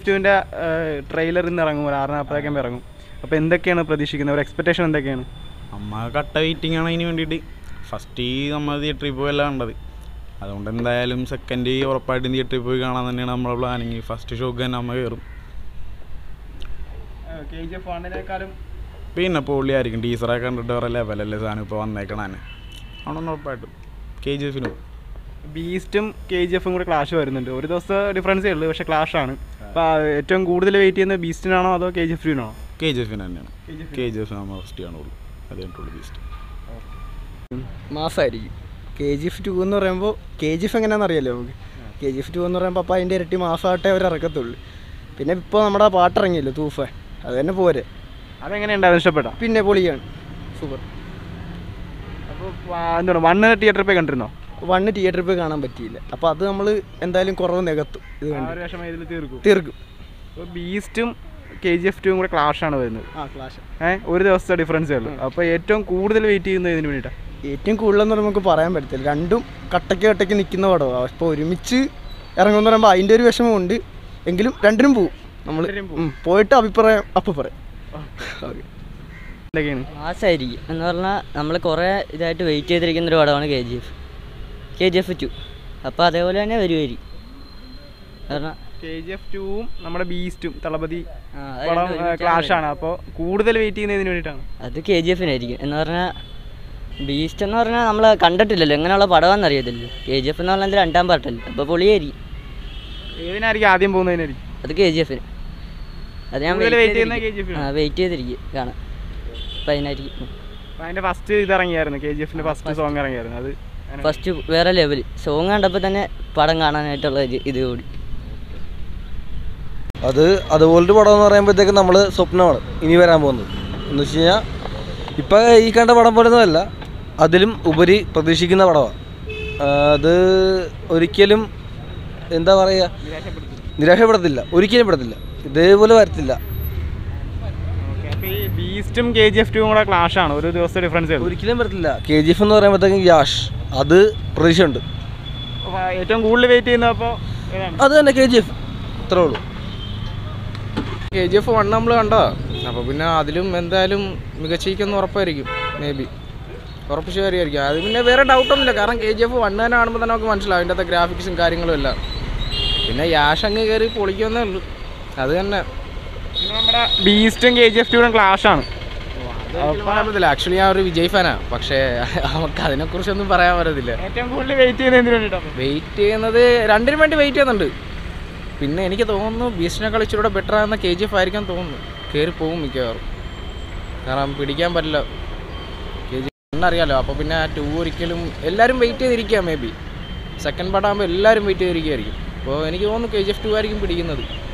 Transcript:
ടുവിൻ്റെ ട്രെയിലർ ഇന്ന് ഇറങ്ങും ഒരു ആറ് നാൽപ്പതൊക്കെ ഇറങ്ങും അപ്പോൾ എന്തൊക്കെയാണ് പ്രതീക്ഷിക്കുന്നത് ഒരു എക്സ്പെക്ടേഷൻ എന്തൊക്കെയാണ് നമ്മ കട്ട വെയിറ്റിംഗ് ആണ് അതിന് വേണ്ടിയിട്ട് ഫസ്റ്റ് നമ്മൾ തിയേറ്ററിൽ പോയല്ല കണ്ടത് അതുകൊണ്ട് എന്തായാലും സെക്കൻഡ് ഉറപ്പായിട്ടും തിയേറ്ററിൽ പോയി കാണാൻ തന്നെയാണ് നമ്മളെ പ്ലാനിങ് ഫസ്റ്റ് ഷോക്ക് തന്നെ നമ്മൾ കയറും കെ ജി എഫ് വണ്ണിനേക്കാളും പിന്നെ പൊള്ളിയായിരിക്കും ടീച്ചറൊക്കെ കണ്ടിട്ട് വേറെ ലെവലല്ലേ സാധനം ഇപ്പോൾ വന്നേക്കണേ അവിടെ ഉറപ്പായിട്ടും കെ ജി എഫിന് പോകും ബീസ്റ്റും കെ ജി എഫും കൂടെ ക്ലാഷ് വരുന്നുണ്ട് ഒരു ദിവസത്തെ ഡിഫറൻസേ ഉള്ളൂ പക്ഷേ ക്ലാഷാണ് അപ്പോൾ ഏറ്റവും കൂടുതൽ വെയിറ്റ് ചെയ്യുന്നത് ബീസ്റ്റിനാണോ അതോ കെ ജി എഫിനാണോ കെ ജി എഫിന് തന്നെയാണ് കെ ജി എഫ് നമ്മൾ ഫസ്റ്റ് കാണുള്ളൂ അത് കഴിഞ്ഞിട്ടുള്ളൂ ബീസ്റ്റ് മാസമായിരിക്കും കെ ജി എഫ് ടു എന്ന് പറയുമ്പോൾ കെ ജി എഫ് എങ്ങനെയാണെന്ന് അറിയാലോ നമുക്ക് കെ ജി എഫ് ടു എന്ന് പറയുമ്പോൾ അപ്പോൾ അതിൻ്റെ ഇരട്ടി മാസമായിട്ടേ അവർ ഇറക്കത്തുള്ളൂ പിന്നെ ഇപ്പോൾ നമ്മുടെ പാട്ടിറങ്ങിയല്ലോ തൂഫാൻ അത് തന്നെ പോരെ അതെങ്ങനെയുണ്ടായിരുന്നു ഇഷ്ടപ്പെട്ടാ പിന്നെ പൊളിയാണ് സൂപ്പർ അപ്പോൾ എന്താണ് വണ്ണ് തിയേറ്ററിൽ പോയി കണ്ടിരുന്നോ വണ്ണ് തിയേറ്ററിൽ പോയി കാണാൻ പറ്റിയില്ല അപ്പോൾ അത് നമ്മൾ എന്തായാലും കുറവ് നികത്തും ഇത് ആ കണ്ട് ഒരു വിഷമം ഇതിൽ തീർക്കും തീർക്കും അപ്പോൾ ബീസ്റ്റും കെ ജി എഫ് ടുവും കൂടെ ക്ലാഷാണ് വരുന്നത് ആ ക്ലാഷ് ഏഹ് ഒരു ദിവസത്തെ ഡിഫറൻസേ ഉള്ളൂ അപ്പോൾ ഏറ്റവും കൂടുതൽ വെയിറ്റ് ചെയ്യുന്നത് ഇതിന് വേണ്ടിയിട്ടാണ് ഏറ്റവും കൂടുതലെന്ന് പറയുമ്പോൾ നമുക്ക് പറയാൻ പറ്റത്തില്ല രണ്ടും കട്ടയ്ക്ക് കട്ടയ്ക്ക് നിൽക്കുന്ന പടമാണ് അപ്പോൾ ഒരുമിച്ച് ഇറങ്ങുമെന്ന് പറയുമ്പോൾ അതിൻ്റെ ഒരു വിഷമമുണ്ട് എങ്കിലും രണ്ടിനും പോവും നമ്മൾ രണ്ടിനും പോയിട്ട് അഭിപ്രായം അപ്പം പറയാം ഓക്കെ എന്തൊക്കെയാണ് മാസമായിരിക്കും എന്ന് പറഞ്ഞാൽ നമ്മൾ കുറേ ഇതായിട്ട് വെയിറ്റ് ചെയ്തിരിക്കുന്ന ഒരു പടമാണ് K G F K G F two അപ്പോൾ അതേപോലെ തന്നെ വരുമായിരിക്കും കാരണം കെ ജി എഫ് ടുവും നമ്മുടെ ബീസ്റ്റും തളപതി ആ, അത് പടം രണ്ടും ഒരുമിച്ചാണ് ക്ലാഷ് ആണ് അപ്പോൾ കൂടുതൽ വെയിറ്റ് ചെയ്യുന്നതിന് വേണ്ടിയിട്ടാണ് അത് കെ ജി എഫിനായിരിക്കും എന്ന് പറഞ്ഞാൽ ബീസ്റ്റ് എന്ന് പറഞ്ഞാൽ നമ്മൾ കണ്ടിട്ടില്ലല്ലോ എങ്ങനെയുള്ള പടമാണെന്ന് അറിയത്തില്ലല്ലോ കെ ജി എഫ് എന്ന് പറഞ്ഞാൽ ഇത് രണ്ടാം പാർട്ടല്ലേ അപ്പോൾ പൊളിയായിരിക്കും ഏതിനായിരിക്കും ആദ്യം പോകുന്നതിനായിരിക്കും അത് കെ ജി എഫിന് അത് ഞാൻ കൂടുതൽ wait wait ചെയ്യുന്നത് ചെയ്തിരിക്കും. KGF ആ വെയിറ്റ് ചെയ്തിരിക്കും കാണാൻ അപ്പോൾ അതിനായിരിക്കും അപ്പോൾ അതിൻ്റെ ഫസ്റ്റ് ഇത് ഇറങ്ങിയായിരുന്നു കെ ജി എഫിൻ്റെ ഫസ്റ്റ് സോങ് ഇറങ്ങിയായിരുന്നു അത് അങ്ങനെ- ഫസ്റ്റ് വേറെ ലെവൽ സോങ് കണ്ടപ്പോൾ തന്നെ പടം കാണാനായിട്ടുള്ള ഒരു ഇത് കൂടി അത് അതുപോലൊരു പടം എന്ന് പറയുമ്പോഴത്തേക്ക് നമ്മൾ സ്വപ്നമാണ് ഇനി വരാൻ പോകുന്നത് എന്ന് വെച്ച് കഴിഞ്ഞാൽ ഇപ്പം ഈ കണ്ട പടം പോലൊന്നുമല്ല അതിലും ഉപരി പ്രതീക്ഷിക്കുന്ന പടമാണ് അത് ഒരിക്കലും എന്താ പറയുക നിരാശപ്പെടുത്തില്ല ഒരിക്കലും പെടത്തില്ല ഇതേപോലെ വരത്തില്ല ഓക്കെ അപ്പോൾ ഈ ബീസ്റ്റും കെ ജി എഫ് ടുവും കൂടെ ക്ലാഷ് ആണ് ഒരു ദിവസത്തെ ഡിഫറൻസേ ഉള്ളൂ ഒരിക്കലും വരത്തില്ല കെ ജി എഫ് എന്ന് പറയുമ്പോഴത്തേക്കും യാഷ് അത് പ്രതീക്ഷയുണ്ട് അപ്പോൾ ഏറ്റവും കൂടുതൽ വെയിറ്റ് ചെയ്യുന്നത് അപ്പോൾ ഏതാണ് അത് തന്നെ കെ ജി എഫ് അത്രേ ഉള്ളൂ കെ ജി എഫ് വൺ നമ്മൾ കണ്ടതാ അപ്പോൾ പിന്നെ അതിലും എന്തായാലും മികച്ചിരിക്കുന്ന ഉറപ്പായിരിക്കും മേ ബി ഉറപ്പിച്ച കാര്യമായിരിക്കും അത് പിന്നെ വേറെ ഡൗട്ടൊന്നുമില്ല കാരണം കെ ജി എഫ് വൺ തന്നെ കാണുമ്പോൾ തന്നെ നമുക്ക് മനസ്സിലാവും അതിൻ്റെ അകത്തെ ഗ്രാഫിക്സും കാര്യങ്ങളും എല്ലാം പിന്നെ യാഷ് അങ്ങ് കയറി പൊളിക്കുന്നേ ഉള്ളൂ അത് തന്നെ പിന്നെ നമ്മുടെ ബീസ്റ്റും കെ ജി എഫ് ടുവും ക്ലാഷ് ആണ് പറയാൻ പറ്റില്ല ആക്ച്വലി ഞാൻ ഒരു വിജയ് ഫാനാണ് പക്ഷേ നമുക്ക് അതിനെക്കുറിച്ചൊന്നും പറയാൻ പറ്റത്തില്ല ഏറ്റവും കൂടുതൽ വെയിറ്റ് ചെയ്യുന്നതിന് വേണ്ടിയിട്ടാണ് വെയിറ്റ് ചെയ്യുന്നത് രണ്ടിനും വേണ്ടി വെയിറ്റ് ചെയ്യുന്നുണ്ട് പിന്നെ എനിക്ക് തോന്നുന്നു ബീസ്റ്റിനെ ഇച്ചിരൂടെ ബെറ്റർ ആകുന്ന കെ ജി എഫ് ആയിരിക്കാൻ തോന്നുന്നു കയറി പോകും മിക്കവാറും കാരണം പിടിക്കാൻ പറ്റില്ല കെ ജി അറിയാലോ അപ്പോൾ പിന്നെ ടു ഒരിക്കലും എല്ലാവരും വെയിറ്റ് ചെയ്തിരിക്കുക മേ ബി സെക്കൻഡ് പാർട്ടാകുമ്പോൾ എല്ലാവരും വെയിറ്റ് ചെയ്തിരിക്കുകയായിരിക്കും അപ്പോൾ എനിക്ക് തോന്നുന്നു കെ ജി എഫ് ടു ആയിരിക്കും പിടിക്കുന്നത്